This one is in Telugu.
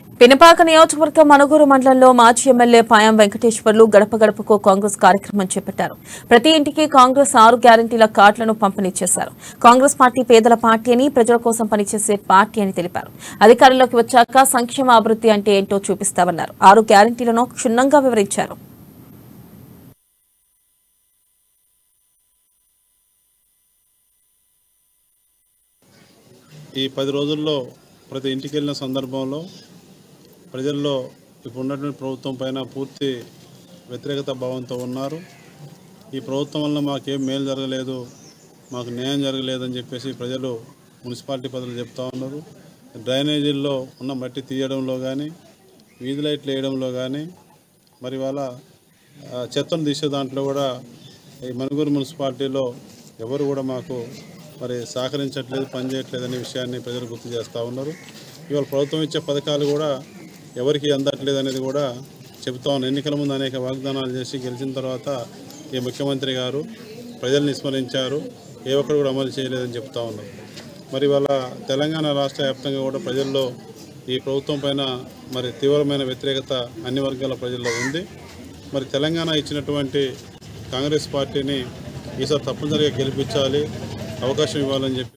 పినపాక నియోజకవర్గం మనుగూరు మండలంలో మాజీ ఎమ్మెల్యే పాయం వెంకటేశ్వర్లు గడప గడపకు కాంగ్రెస్ కార్యక్రమం చేపట్టారు ప్రతి ఇంటికి కాంగ్రెస్ ఆరు గ్యారంటీల కార్డులను పంపిణీ చేశారు కాంగ్రెస్ పార్టీ పేదల పార్టీ అని ప్రజల కోసం పనిచేసే పార్టీ అని తెలిపారు అధికారంలోకి వచ్చాక సంక్షేమ అభివృద్ధి అంటే ఏంటో చూపిస్తామన్నారు ఆరు గ్యారంటీలను క్షుణ్ణంగా వివరించారు ఈ పది రోజుల్లో ప్రతి ఇంటికి వెళ్ళిన సందర్భంలో ప్రజల్లో ఇప్పుడు ఉన్నటువంటి ప్రభుత్వం పైన పూర్తి వ్యతిరేకత భావంతో ఉన్నారు ఈ ప్రభుత్వం వల్ల మాకేం మేలు జరగలేదు మాకు న్యాయం జరగలేదని చెప్పేసి ప్రజలు మున్సిపాలిటీ పదులు చెప్తా ఉన్నారు డ్రైనేజీల్లో ఉన్న మట్టి తీయడంలో కానీ వీధి లైట్లు వేయడంలో కానీ మరి వాళ్ళ ఆ, చెత్తను తీసే దాంట్లో కూడా ఈ మనుగూరు మున్సిపాలిటీలో ఎవరు కూడా మాకు మరి సహకరించట్లేదు పనిచేయట్లేదు అనే విషయాన్ని ప్రజలు గుర్తు చేస్తూ ఉన్నారు ఇవాళ ప్రభుత్వం ఇచ్చే పథకాలు కూడా ఎవరికి అందట్లేదు అనేది కూడా చెబుతా ఉన్నాం ఎన్నికల ముందు అనేక వాగ్దానాలు చేసి గెలిచిన తర్వాత ఈ ముఖ్యమంత్రి గారు ప్రజల్ని విస్మరించారు ఏ ఒక్కరు కూడా అమలు చేయలేదని చెప్తా ఉన్నారు మరి వాళ్ళ తెలంగాణ రాష్ట్ర వ్యాప్తంగా కూడా ప్రజల్లో ఈ ప్రభుత్వం పైన మరి తీవ్రమైన వ్యతిరేకత అన్ని వర్గాల ప్రజల్లో ఉంది మరి తెలంగాణ ఇచ్చినటువంటి కాంగ్రెస్ పార్టీని ఈసారి తప్పనిసరిగా గెలిపించాలి అవకాశం ఇవ్వాలని చెప్పి